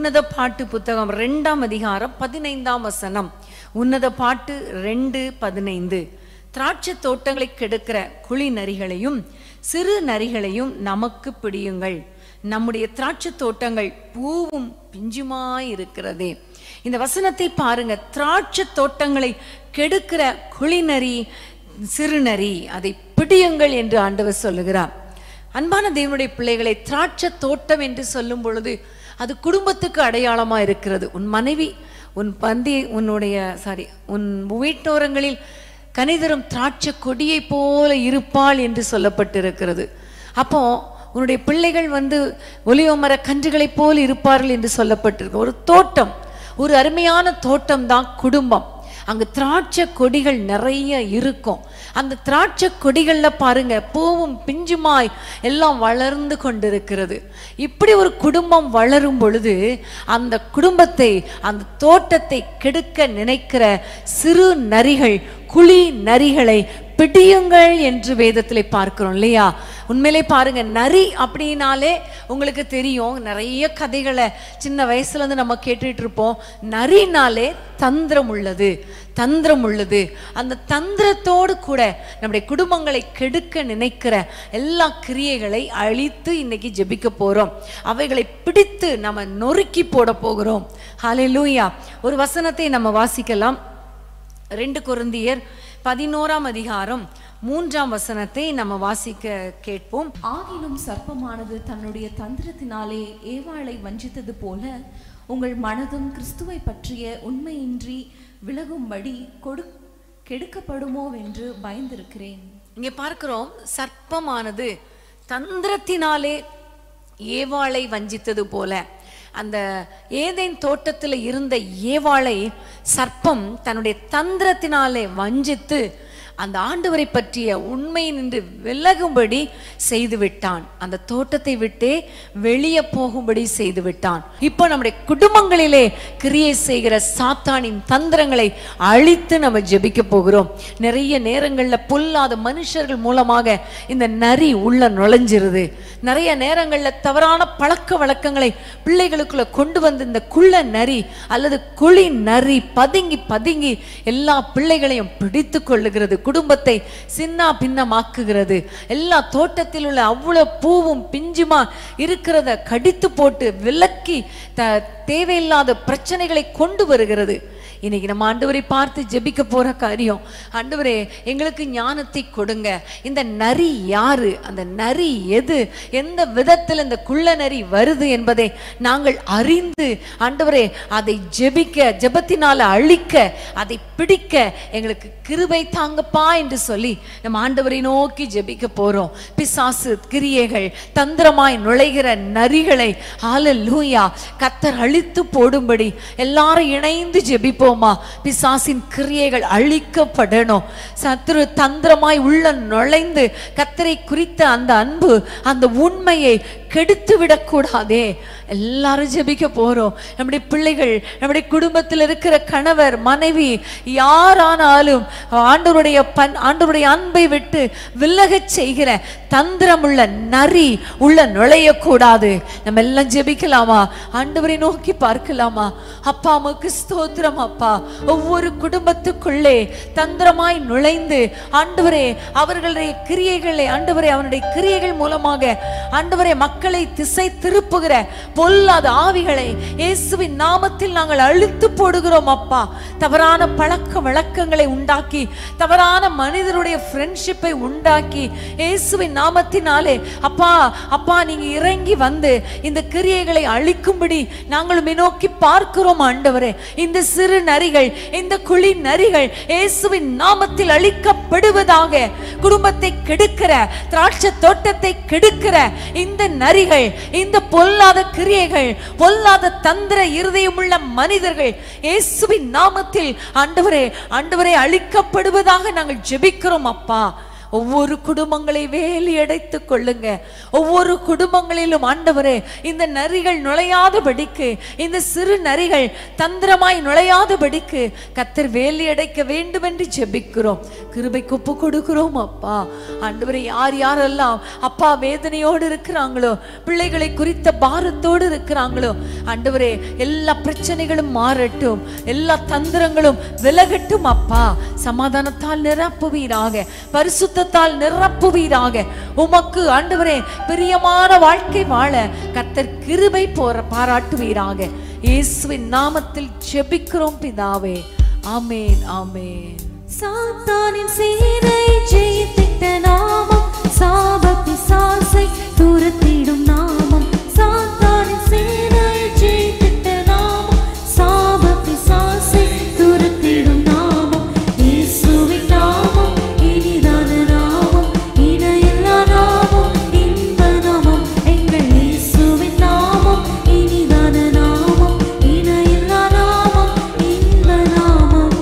உன்னத பாட்டு புத்தகம் ரெண்டாம் அதிகாரம் பதினைந்தாம் வசனம் உன்னத பாட்டு ரெண்டு பதினைந்து திராட்சை தோட்டங்களை கெடுக்கிற குழி நரிகளையும் சிறு நரிகளையும் நமக்கு பிடியுங்கள் நம்முடைய திராட்சை தோட்டங்கள் பூவும் பிஞ்சுமாய் இருக்கிறதே இந்த வசனத்தை பாருங்க திராட்சை தோட்டங்களை கெடுக்கிற குழிநரி சிறுநரி அதை பிடியுங்கள் என்று ஆண்டவர் சொல்லுகிறார் அன்பான தேவனுடைய பிள்ளைகளை திராட்சை தோட்டம் என்று சொல்லும் பொழுது அது குடும்பத்துக்கு அடையாளமா இருக்கிறது உன் மனைவி உன் பந்தி உன்னுடைய சாரி உன் வீட்டோரங்களில் கனிதரும் திராட்சை கொடியை போல இருப்பாள் என்று சொல்லப்பட்டிருக்கிறது அப்போ உன்னுடைய பிள்ளைகள் வந்து ஒலிவ மர கன்றுகளைப் போல் இருப்பார்கள் என்று சொல்லப்பட்டிருக்கு ஒரு தோட்டம் ஒரு அருமையான தோட்டம் தான் குடும்பம் அங்க திராட்சை கொடிகள் நிறைய இருக்கும் அந்த திராட்சை கொடிகள்ல பாருங்க பூவும் பிஞ்சுமாய் எல்லாம் வளர்ந்து கொண்டிருக்கிறது இப்படி ஒரு குடும்பம் வளரும் பொழுது அந்த குடும்பத்தை அந்த தோட்டத்தை கெடுக்க நினைக்கிற சிறு நரிகள் குழி நரிகளை பிடியுங்கள் என்று வேதத்திலே பார்க்கிறோம் இல்லையா உண்மையிலே பாருங்க நரி அப்படின்னாலே உங்களுக்கு தெரியும் நிறைய கதைகளை சின்ன வயசுல இருந்து நம்ம கேட்டுட்டு இருப்போம் நரினாலே தந்திரம் உள்ளது தந்திரம் உள்ளது அந்த தந்திரத்தோடு கூட நம்முடைய குடும்பங்களை கெடுக்க நினைக்கிற எல்லா கிரியைகளை அழித்து இன்னைக்கு ஜெபிக்க போறோம் அவைகளை பிடித்து நம்ம நொறுக்கி போட போகிறோம் ஹalleluya ஒரு வசனத்தை நம்ம வாசிக்கலாம் ரெண்டு கொரிந்தியர் பதினோராம் அதிகாரம் மூன்றாம் வசனத்தை நம்ம வாசிக்க கேட்போம் ஆகிலும் சர்ப்பமானது தன்னுடைய தந்திரத்தினாலே ஏவாளை வஞ்சித்தது போல உங்கள் மனதும் கிறிஸ்துவை பற்றிய உண்மையின்றி விலகும்படி கொடு கெடுக்கப்படுமோ என்று பயந்திருக்கிறேன் இங்கே பார்க்கிறோம் சர்ப்பமானது தந்திரத்தினாலே ஏவாளை வஞ்சித்தது போல அந்த ஏதேன் தோட்டத்தில் இருந்த ஏவாளை சர்ப்பம் தன்னுடைய தந்திரத்தினாலே வஞ்சித்து அந்த ஆண்டவரை பற்றிய உண்மை நின்று விலகும்படி செய்து விட்டான் அந்த தோட்டத்தை விட்டே வெளியே போகும்படி செய்து விட்டான் இப்போ நம்முடைய குடும்பங்களிலே கிரியை செய்கிற சாத்தானின் தந்திரங்களை அழித்து நம்ம ஜெபிக்க போகிறோம் நிறைய நேரங்கள்ல பொல்லாத மனுஷர்கள் மூலமாக இந்த நரி உள்ள நுழைஞ்சிருது நிறைய நேரங்கள்ல தவறான பழக்க வழக்கங்களை பிள்ளைகளுக்குள்ள கொண்டு வந்து இந்த குள்ள நரி அல்லது குழி நரி பதுங்கி பதுங்கி எல்லா பிள்ளைகளையும் பிடித்து கொள்ளுகிறது குடும்பத்தை சின்ன பின்னமாக்குகிறது எல்லா தோட்டத்தில் உள்ள அவ்வளவு பூவும் பிஞ்சுமா இருக்கிறத கடித்து போட்டு விலக்கி த தேவையில்லாத பிரச்சனைகளை கொண்டு வருகிறது இன்னைக்கு நம்ம ஆண்டவரை பார்த்து ஜெபிக்க போற காரியம் ஆண்டவரே எங்களுக்கு ஞானத்தை கொடுங்க இந்த நரி யாரு அந்த நரி எது எந்த விதத்தில் இந்த குள்ள நரி வருது என்பதை நாங்கள் அறிந்து ஆண்டவரே அதை ஜெபிக்க ஜெபத்தினால அழிக்க அதை பிடிக்க எங்களுக்கு கிருபை தாங்கப்பா என்று சொல்லி நம்ம ஆண்டவரை நோக்கி ஜெபிக்க போறோம் பிசாசு கிரியைகள் தந்திரமாய் நுழைகிற நரிகளை ஹalleluya கத்தர் அழித்து போடும்படி எல்லாரும் இணைந்து ஜெபிப்போமா பிசாசின் கிரியைகள் அழிக்கப்படணும் சத்துரு தந்திரமாய் உள்ள நுழைந்து கத்தரை குறித்த அந்த அன்பு அந்த உண்மையை கெடுத்து விடக்கூடாதே எல்லாரும் ஜெபிக்க போறோம் நம்முடைய பிள்ளைகள் நம்முடைய குடும்பத்தில் இருக்கிற கணவர் மனைவி யாரானாலும் ஆண்டவருடைய பன் ஆண்டவருடைய அன்பை விட்டு விலகச் செய்கிற தந்திரமுள்ள நரி உள்ள நுழையக்கூடாது நம்ம எல்லாம் ஜெபிக்கலாமா ஆண்டவரை நோக்கி பார்க்கலாமா அப்பா அம்மாக்கு ஸ்தோத்திரம் அப்பா ஒவ்வொரு குடும்பத்துக்குள்ளே தந்திரமாய் நுழைந்து ஆண்டவரே அவர்களுடைய கிரியைகளை ஆண்டவரே அவனுடைய கிரியைகள் மூலமாக ஆண்டவரே மக்களை திசை திருப்புகிற பொல்லாத ஆவிகளை இயேசுவின் நாமத்தில் நாங்கள் அழித்து போடுகிறோம் அப்பா தவறான பழக்க வழக்கங்களை உண்டாக்கி தவறான மனிதருடைய ஃப்ரெண்ட்ஷிப்பை உண்டாக்கி இயேசுவின் நாமத்தினாலே அப்பா அப்பா நீங்க இறங்கி வந்து இந்த கிரியைகளை அழிக்கும்படி நாங்கள் உம்மை நோக்கி பார்க்கிறோம் ஆண்டவரே இந்த சிறு நரிகள் இந்த குழி நரிகள் இயேசுவின் நாமத்தில் அழிக்கப்படுவதாக குடும்பத்தை கெடுக்கிற திராட்சை தோட்டத்தை கெடுக்கிற இந்த நரிகள் இந்த பொல்லாத கிரியைகள் பொல்லாத தந்திர இருதயமுள்ள மனிதர்கள் இயேசுவின் நாமத்தில் ஆண்டவரே ஆண்டவரே அழிக்கப்படுவதாக நாங்கள் ஜெபிக்கிறோம் அப்பா ஒவ்வொரு குடும்பங்களை வேலி அடைத்துக் கொள்ளுங்க ஒவ்வொரு குடும்பங்களிலும் ஆண்டவரே இந்த நரிகள் நுழையாதபடிக்கு இந்த சிறு நரிகள் தந்திரமாய் நுழையாதபடிக்கு கத்தர் வேலி அடைக்க வேண்டும் என்று ஜெபிக்கிறோம் கிருபைக்கு ஒப்பு கொடுக்கிறோம் அப்பா ஆண்டவரே யார் யாரெல்லாம் அப்பா வேதனையோடு இருக்கிறாங்களோ பிள்ளைகளை குறித்த பாரத்தோடு இருக்கிறாங்களோ ஆண்டவரே எல்லா பிரச்சனைகளும் மாறட்டும் எல்லா தந்திரங்களும் விலகட்டும் அப்பா சமாதானத்தால் நிரப்புவீராக பரிசுத்தத்தால் நிரப்புவீராக உமக்கு ஆண்டவரே பிரியமான வாழ்க்கை வாழ கத்தர் கிருபை போற பாராட்டுவீராக இயேசுவின் நாமத்தில் ஜெபிக்கிறோம் பிதாவே ஆமேன் ஆமேன் சாத்தானின் சீரை ஜெயித்திட்ட நாமம் சாபத்தி சாசை துரத்திடும் நாமம் சாத்தானின் சீரை ஜெயித்திட்ட நாமம் சாபத்தி சாசை துரத்திடும் நாமம் இயேசுவின் நாமம் இனிதான நாமம் இணையில்லா நாமம் இன்ப நாமம் எங்கள் இயேசுவின் நாமம் இனிதான நாமம் இணையில்லா நாமம் இன்ப நாமம்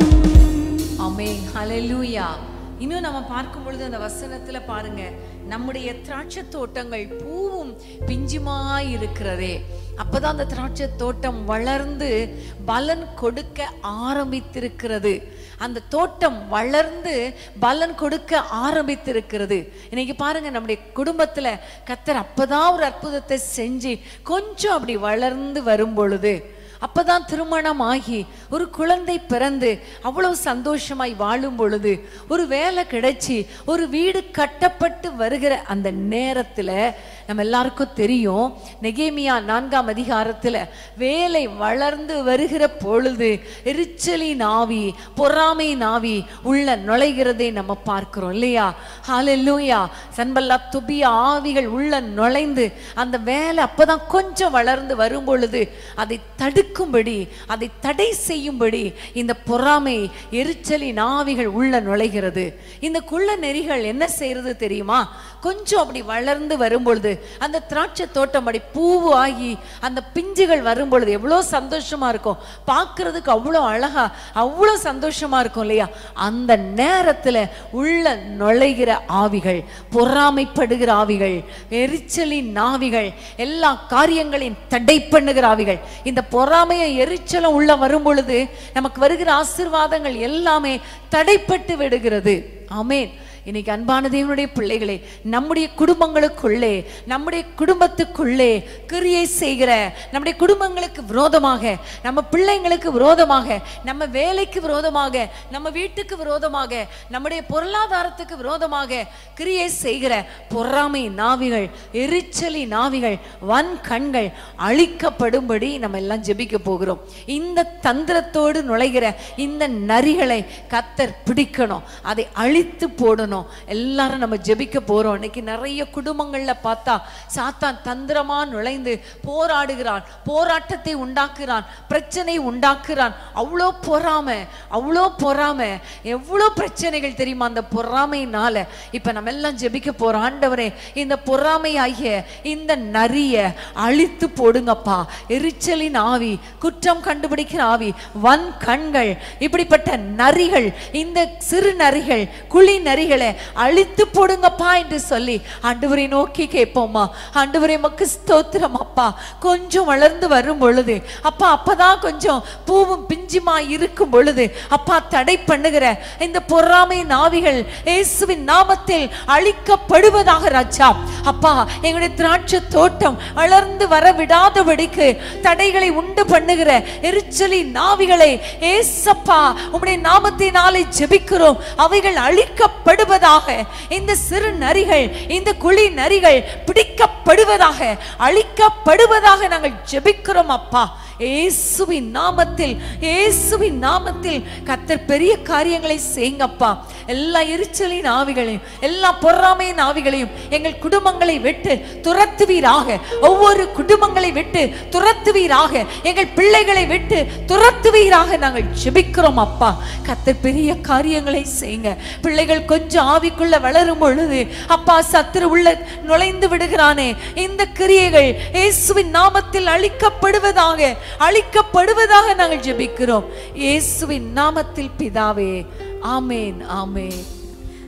ஆமென் ஹalleluya இன்னும் நம்ம பார்க்கும் பொழுது அந்த வசனத்துல பாருங்க நம்முடைய திராட்சை தோட்டங்கள் பூவும் பிஞ்சுமாய் இருக்கிறதே அப்பதான் அந்த திராட்சை தோட்டம் வளர்ந்து பலன் கொடுக்க ஆரம்பித்திருக்கிறது அந்த தோட்டம் வளர்ந்து பலன் கொடுக்க ஆரம்பித்திருக்கிறது இன்னைக்கு பாருங்க நம்முடைய குடும்பத்துல கத்தர் அப்பதான் ஒரு அற்புதத்தை செஞ்சு கொஞ்சம் அப்படி வளர்ந்து வரும் பொழுது அப்பதான் திருமணம் ஆகி ஒரு குழந்தை பிறந்து அவ்வளவு சந்தோஷமாய் வாழும் பொழுது ஒரு வேலை கிடைச்சி ஒரு வீடு கட்டப்பட்டு வருகிற அந்த நேரத்துல நம்ம எல்லாருக்கும் தெரியும் நெகேமியா நான்காம் அதிகாரத்துல வேலை வளர்ந்து வருகிற பொழுது எரிச்சலின் ஆவி பொறாமை ஆவி உள்ள நுழைகிறதை நம்ம பார்க்கிறோம் இல்லையா ஹalleluya சன்பல்லா துபியா ஆவிகள் உள்ள நுழைந்து அந்த வேலை அப்பதான் கொஞ்சம் வளர்ந்து வரும் பொழுது அதை தடுக்கும்படி அதை தடை செய்யும்படி இந்த பொறாமை எரிச்சலின் ஆவிகள் உள்ள நுழைகிறது இந்த குள்ள நெறிகள் என்ன செய்யறது தெரியுமா கொஞ்சம் அப்படி வளர்ந்து வரும்பொழுது அந்த திராட்சை தோட்டம் அப்படி பூவு ஆகி அந்த பிஞ்சுகள் வரும் பொழுது எவ்வளோ சந்தோஷமா இருக்கும் பார்க்கிறதுக்கு அவ்வளோ அழகா அவ்வளோ சந்தோஷமா இருக்கும் இல்லையா அந்த நேரத்துல உள்ள நுழைகிற ஆவிகள் பொறாமைப்படுகிற ஆவிகள் எரிச்சலின் ஆவிகள் எல்லா காரியங்களையும் தடை பண்ணுகிற ஆவிகள் இந்த பொறாமையை எரிச்சலும் உள்ள வரும் பொழுது நமக்கு வருகிற ஆசீர்வாதங்கள் எல்லாமே தடைப்பட்டு விடுகிறது ஆமென் இன்னைக்கு அன்பான தேவனுடைய பிள்ளைகளே நம்முடைய குடும்பங்களுக்குள்ளே நம்முடைய குடும்பத்துக்குள்ளே கிரியை செய்கிற நம்முடைய குடும்பங்களுக்கு விரோதமாக நம்ம பிள்ளைங்களுக்கு விரோதமாக நம்ம வேலைக்கு விரோதமாக நம்ம வீட்டுக்கு விரோதமாக நம்முடைய பொருளாதாரத்துக்கு விரோதமாக கிரியை செய்கிற பொறாமை நாவிகள் எரிச்சலி நாவிகள் வன் கண்கள் அழிக்கப்படும்படி நம்ம எல்லாம் ஜெபிக்க போகிறோம் இந்த தந்திரத்தோடு நுழைகிற இந்த நரிகளை கத்தர் பிடிக்கணும் அதை அழித்து போடணும் எல்லாரும் நம்ம ஜெபிக்க போறோம் இன்னைக்கு நிறைய குடும்பங்கள்ல பார்த்தா சாத்தான் தந்திரமா நுழைந்து போராடுகிறான் போராட்டத்தை உண்டாக்குறான் பிரச்சனை உண்டாக்குறான் அவ்வளோ பொறாம அவ்வளோ பொறாம எவ்வளோ பிரச்சனைகள் தெரியுமா அந்த பொறாமையினால இப்ப நம்ம எல்லாம் ஜெபிக்க போறோம் ஆண்டவரே இந்த பொறாமை ஆகிய இந்த நரிய அழித்து போடுங்கப்பா எரிச்சலின் ஆவி குற்றம் கண்டுபிடிக்கிற ஆவி வன் கண்கள் இப்படிப்பட்ட நரிகள் இந்த சிறு நரிகள் குழி நரிகளை அழித்து போடுங்கப்பா என்று சொல்லி ஆண்டவரை நோக்கி கேட்போமா ஆண்டவரே மக்கு ஸ்தோத்திரம் அப்பா கொஞ்சம் வளர்ந்து வரும் பொழுது அப்பா அப்பதான் கொஞ்சம் பூவும் பிஞ்சுமா இருக்கும் பொழுது அப்பா தடை பண்ணுகிற இந்த பொறாமை நாவிகள் இயேசுவின் நாமத்தில் அழிக்கப்படுவதாக ராஜா அப்பா எங்களுடைய திராட்சை தோட்டம் வளர்ந்து வர விடாதபடிக்கு தடைகளை உண்டு பண்ணுகிற எரிச்சலி நாவிகளை ஏசப்பா உம்முடைய நாமத்தினாலே ஜெபிக்கிறோம் அவைகள் அழிக்கப்படுவதாக இந்த சிறு நரிகள் இந்த குழி நரிகள் பிடிக்கப்படுவதாக அழிக்கப்படுவதாக நாங்கள் ஜெபிக்கிறோம் அப்பா இயேசுவின் நாமத்தில் இயேசுவின் நாமத்தில் கத்தர் பெரிய காரியங்களை செய்யுங்கப்பா எல்லா எரிச்சலின் ஆவிகளையும் எல்லா பொறாமையின் ஆவிகளையும் எங்கள் குடும்பங்களை விட்டு துரத்துவீராக ஒவ்வொரு குடும்பங்களை விட்டு துரத்துவீராக எங்கள் பிள்ளைகளை விட்டு துரத்துவீராக நாங்கள் ஜெபிக்கிறோம் அப்பா கத்தர் பெரிய காரியங்களை செய்யுங்க பிள்ளைகள் கொஞ்சம் ஆவிக்குள்ள வளரும் பொழுது அப்பா சத்துரு உள்ள நுழைந்து விடுகிறானே இந்த கிரியைகள் இயேசுவின் நாமத்தில் அழிக்கப்படுவதாக அழிக்கப்படுவதாக நாங்கள் ஜெபிக்கிறோம் இயேசுவின் நாமத்தில் பிதாவே ஆமேன் ஆமேன்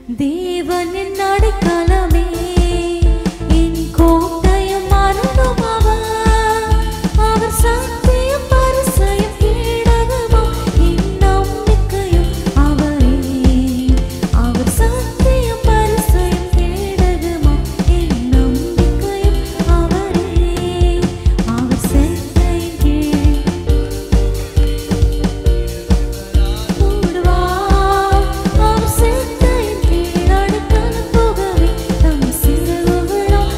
தேவன் என் அடைக்கலமே என் கோட்டையும் மரணம் அவர் அவர் சத்தியம் பரிசயம் கேடகமும் என் நம்பிக்கையும் அவரே அவர் சத்தியம் பரிசயம் கேடகமும் என் நம்பிக்கையும் அவரே அவர் சென்னையின் கீழ் மூடுவார் அவர் சென்னையின் கீழ் அடுக்கன போகவே தம் சிறகுகளால்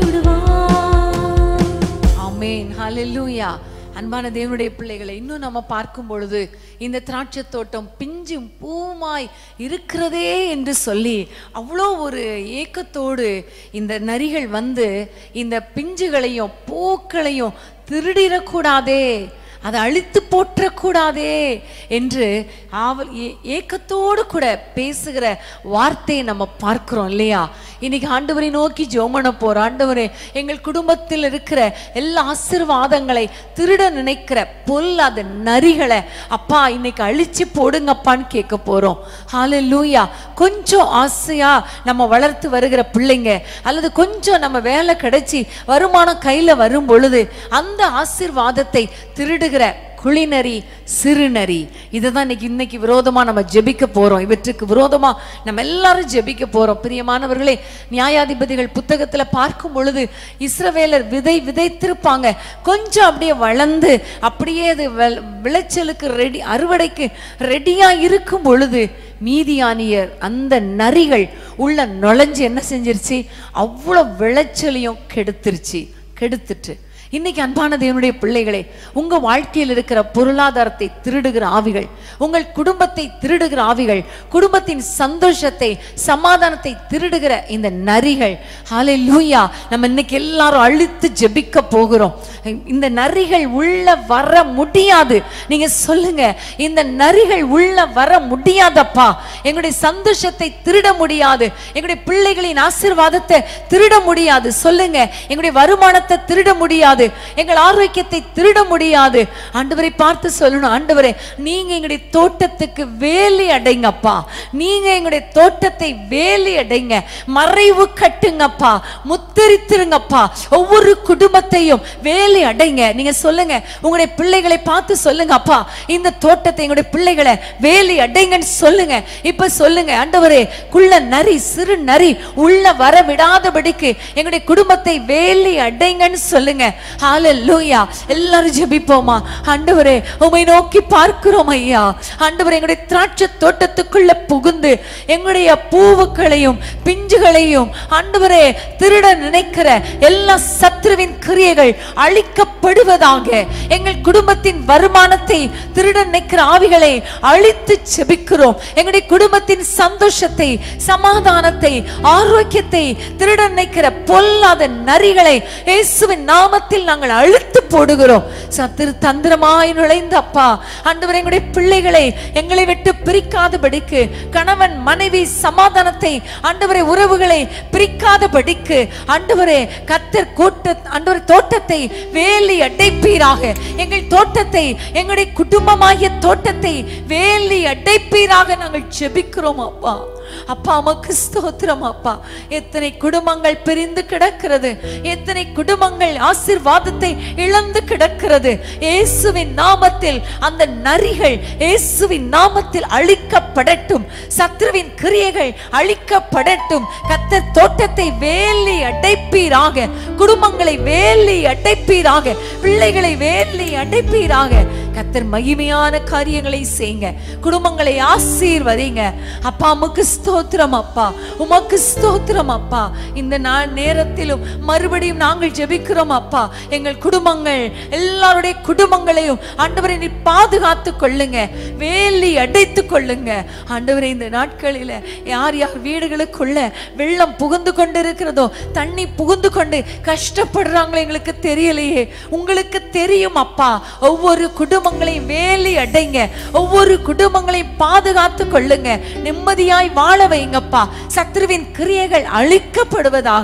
மூடுவார் ஆமென் ஹalleluya அன்பான தேவனுடைய பிள்ளைகளை இன்னும் நம்ம பார்க்கும் பொழுது இந்த திராட்சை தோட்டம் பிஞ்சும் பூமாய் இருக்கிறதே என்று சொல்லி அவ்வளோ ஒரு ஏக்கத்தோடு இந்த நரிகள் வந்து இந்த பிஞ்சுகளையும் பூக்களையும் திருடிடக்கூடாதே அதை அழித்து போற்றக்கூடாதே என்று ஆவல் ஏ- ஏக்கத்தோடு கூட பேசுகிற வார்த்தையை நம்ம பார்க்கிறோம் இல்லையா இன்னைக்கு ஆண்டவரை நோக்கி ஜோமன போற ஆண்டவரே எங்கள் குடும்பத்தில் இருக்கிற எல்லா ஆசீர்வாதங்களை திருட நினைக்கிற பொல்லாத நரிகளை அப்பா இன்னைக்கு அழிச்சு போடுங்கப்பான்னு கேட்க போறோம் ஹalleluya கொஞ்சம் ஆசையா நம்ம வளர்த்து வருகிற பிள்ளைங்க அல்லது கொஞ்சம் நம்ம வேலை கிடைச்சி வருமானம் கையில வரும் பொழுது அந்த ஆசீர்வாதத்தை திருடுகிற குளிநரி சிறுநரி இதை தான் இன்னைக்கு இன்னைக்கு விரோதமா நம்ம ஜெபிக்க போறோம் இவற்றுக்கு விரோதமா நம்ம எல்லாரும் ஜெபிக்க போறோம் பிரியமானவர்களே நியாயாதிபதிகள் புத்தகத்துல பார்க்கும் பொழுது இஸ்ரவேலர் விதை விதைத்திருப்பாங்க கொஞ்சம் அப்படியே வளர்ந்து அப்படியே அது வெ- விளைச்சலுக்கு ரெடி அறுவடைக்கு ரெடியா இருக்கும் பொழுது மீதியானியர் அந்த நரிகள் உள்ள நுழைஞ்சு என்ன செஞ்சிருச்சு அவ்வளோ விளைச்சலையும் கெடுத்துருச்சு கெடுத்துட்டு இன்னைக்கு அன்பான தேவனுடைய பிள்ளைகளே உங்க வாழ்க்கையில் இருக்கிற பொருளாதாரத்தை திருடுகிற ஆவிகள் உங்கள் குடும்பத்தை திருடுகிற ஆவிகள் குடும்பத்தின் சந்தோஷத்தை சமாதானத்தை திருடுகிற இந்த நரிகள் ஹalleluya நம்ம இன்னைக்கு எல்லாரும் அழித்து ஜெபிக்க போகிறோம் இந்த நரிகள் உள்ள வர முடியாது நீங்க சொல்லுங்க இந்த நரிகள் உள்ள வர முடியாதப்பா எங்களுடைய சந்தோஷத்தை திருட முடியாது எங்களுடைய பிள்ளைகளின் ஆசீர்வாதத்தை திருட முடியாது சொல்லுங்க எங்களுடைய வருமானத்தை திருட முடியாது எங்கள் ஆரோக்கியத்தை திருட முடியாது ஆண்டவரை பார்த்து சொல்லணும் ஆண்டவரே நீங்க எங்களுடைய தோட்டத்துக்கு வேலி அடைங்கப்பா நீங்க எங்களுடைய தோட்டத்தை வேலி அடைங்க மறைவு கட்டுங்கப்பா முத்தரித்திருங்கப்பா ஒவ்வொரு குடும்பத்தையும் வேலி அடைங்க நீங்க சொல்லுங்க உங்களுடைய பிள்ளைகளை பார்த்து சொல்லுங்க அப்பா இந்த தோட்டத்தை எங்களுடைய பிள்ளைகளை வேலி அடைங்கன்னு சொல்லுங்க இப்ப சொல்லுங்க ஆண்டவரே குள்ள நரி சிறு நரி உள்ள வர விடாதபடிக்கு எங்களுடைய குடும்பத்தை வேலி அடைங்கன்னு சொல்லுங்க ஹalleluya எல்லாரும் ஜெபிப்போமா ஆண்டவரே உம்மை நோக்கி பார்க்கிறோம் ஐயா ஆண்டவரே எங்களுடைய திராட்சை தோட்டத்துக்குள்ள புகுந்து எங்களுடைய பூவுக்களையும் பிஞ்சுகளையும் ஆண்டவரே திருட நினைக்கிற எல்லா சத்ருவின் கிரியைகள் அழிக்கப்படுவதாக எங்கள் குடும்பத்தின் வருமானத்தை திருட நினைக்கிற ஆவிகளை அழித்து செபிக்கிறோம் எங்களுடைய குடும்பத்தின் சந்தோஷத்தை சமாதானத்தை ஆரோக்கியத்தை திருட நினைக்கிற பொல்லாத நரிகளை இயேசுவின் நாமத்தில் நாங்கள் அழுத்து போடுகிறோம் சத்திரு தந்திரமாய் நுழைந்த அப்பா ஆண்டவர் எங்களுடைய பிள்ளைகளை எங்களை விட்டு பிரிக்காதபடிக்கு கணவன் மனைவி சமாதானத்தை ஆண்டவரை உறவுகளை பிரிக்காதபடிக்கு ஆண்டவரே கத்தர் கூட்ட ஆண்டவர் தோட்டத்தை வேலி அடைப்பீராக எங்கள் தோட்டத்தை எங்களுடைய குடும்பமாகிய தோட்டத்தை வேலி அடைப்பீராக நாங்கள் ஜெபிக்கிறோம் அப்பா அப்பா உமக்கு ஸ்தோத்திரம் அப்பா எத்தனை குடும்பங்கள் பிரிந்து கிடக்கிறது எத்தனை குடும்பங்கள் ஆசீர்வாதத்தை இழந்து கிடக்கிறது இயேசுவின் நாமத்தில் அந்த நரிகள் இயேசுவின் நாமத்தில் அழிக்கப்படட்டும் சத்ருவின் கிரியைகள் அழிக்கப்படட்டும் கத்தர் தோட்டத்தை வேலி அடைப்பீராக குடும்பங்களை வேலி அடைப்பீராக பிள்ளைகளை வேலி அடைப்பீராக கத்தர் மகிமையான காரியங்களை செய்யுங்க குடும்பங்களை ஆசீர்வதிங்க அப்பா உமக்கு ஸ்தோத்திரம் அப்பா உமக்கு ஸ்தோத்திரம் அப்பா இந்த நாள் நேரத்திலும் மறுபடியும் நாங்கள் ஜெபிக்கிறோம் அப்பா எங்கள் குடும்பங்கள் எல்லாருடைய குடும்பங்களையும் ஆண்டவரை நீ பாதுகாத்து கொள்ளுங்க வேலி அடைத்து கொள்ளுங்க ஆண்டவரை இந்த நாட்களில யார் யார் வீடுகளுக்குள்ள வெள்ளம் புகுந்து கொண்டு இருக்கிறதோ தண்ணி புகுந்து கொண்டு கஷ்டப்படுறாங்களோ எங்களுக்கு தெரியலையே உங்களுக்கு தெரியும் அப்பா ஒவ்வொரு குடும்பங்களையும் வேலி அடைங்க ஒவ்வொரு குடும்பங்களையும் பாதுகாத்து கொள்ளுங்க நிம்மதியாய் வாழ வைங்கப்பா சத்ருவின் கிரியைகள் அழிக்கப்படுவதாக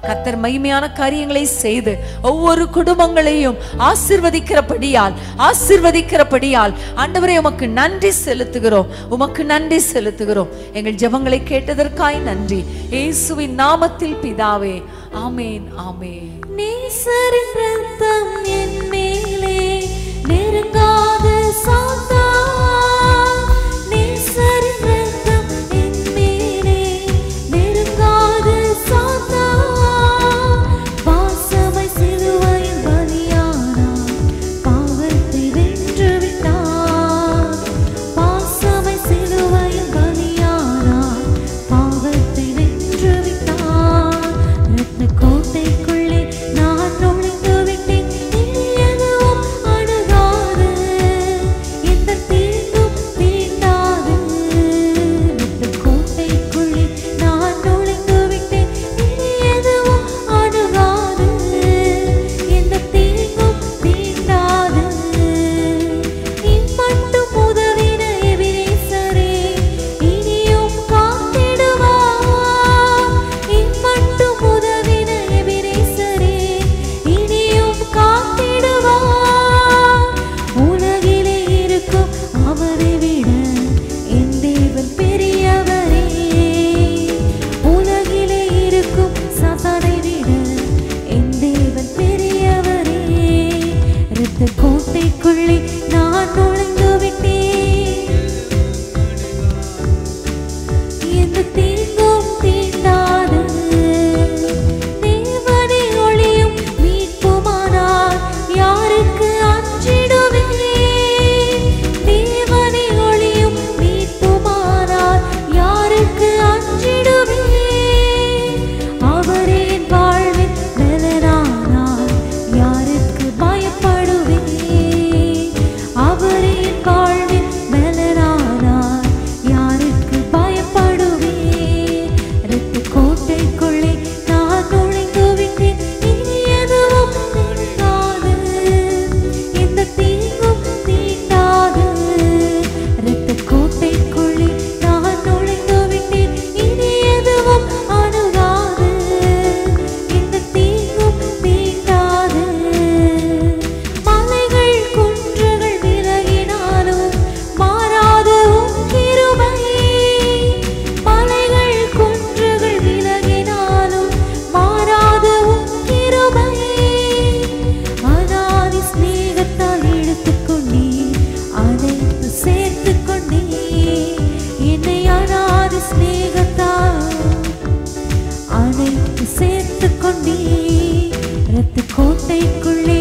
கத்தர் மகிமையான காரியங்களை செய்து ஒவ்வொரு குடும்பங்களையும் ஆசிர்வதிக்கிறபடியால் ஆசிர்வதிக்கிறபடியால் ஆண்டவரே உமக்கு நன்றி செலுத்துகிறோம் உமக்கு நன்றி செலுத்துகிறோம் எங்கள் ஜெபங்களை கேட்டதற்காய் நன்றி இயேசுவின் நாமத்தில் பிதாவே ஆமேன் ஆமேன் நேசரின் ரத்தம் என் மேலே நெருங்காத சாத்தா நேசரின் ரத்தம் என் மேலே நெருங்காத சாத்தா பாசமை சிலுவையில் பலியானார் பாவத்தை வென்று விட்டார் பாசமை சிலுவையில் பலியானார் பாவத்தை வென்று விட்டார் ரத்ன கோட்டைக்குள்ளே நான் நுழைந்து விட்டேன் இனி எதுவும் அணுகாது எந்த தீங்கும் தீண்டாது ரத்ன கோட்டைக்குள்ளே நான் நுழைந்து விட்டேன் இனி எதுவும் அணுகாது எந்த தீங்கும் தீண்டாது இம்மட்டும் உதவின எபிரேசரே இனியும் காத்திடுவார் இம்மட்டும் உதவின எபிரேசரே இனியும் காத்திடுவார் உலகிலே இருக்கும் அவரை விட என் தேவன் பெரியவரே உலகிலே இருக்கும் சாத்தானை விட என் தேவன் பெரியவரே இரத்த கோட்டைக்குள்ளே நான் நுழைந்து விட்டேன் எந்த தீங்கும் தீண்டாது தேவனே ஒளியும் மீட்புமானார் யாருக்கு அஞ்சிடுவேன் தேவனே ஒளியும் மீட்புமானார் யாருக்கு அஞ்சிடுவேன் அவரே என் வாழ்வின் பலனானார் யாருக்கு பயப்படுவேன் அவரே என் வாழ்வின் பலனானார் யாருக்கு பயப்படுவேன் இரத்த கோட்டைக்குள்ளே நான் நுழைந்து விட்டேன் இனி எதுவும் தீண்டாது எந்த தீங்கும் தீண்டாது இரத்த கோட்டைக்குள்ளே நான் நுழைந்து விட்டேன் இனி எதுவும் அணுகாது எந்த தீங்கும் தீண்டாது மலைகள் குன்றுகள் விலகினாலும் மாறாத உம் கிருபை மலைகள் குன்றுகள் விலகினாலும் மாறாத உம் கிருபை அனாதி சிநேகத்தால் இழுத்துக்கொண்டே அனைத்து சேர்த்துக்கொண்டே என்னை அனாதி சிநேகத்தால் அனைத்து சேர்த்துக்கொண்டே இரத்த கோட்டைக்குள்ளே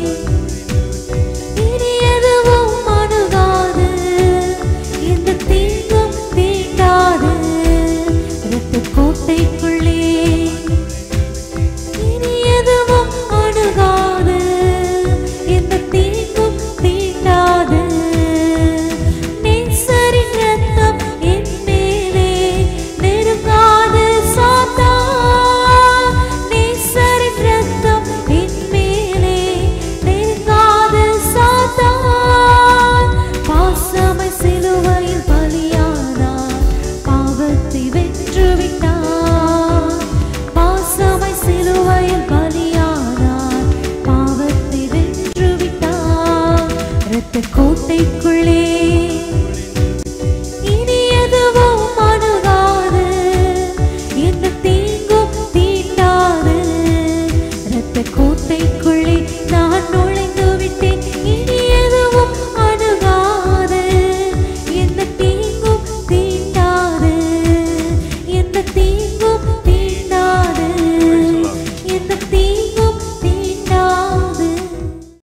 இனி எதுவும் அணுகாது எந்த தீங்கும் தீண்டாது இரத்த கோட்டைக்குள்ளே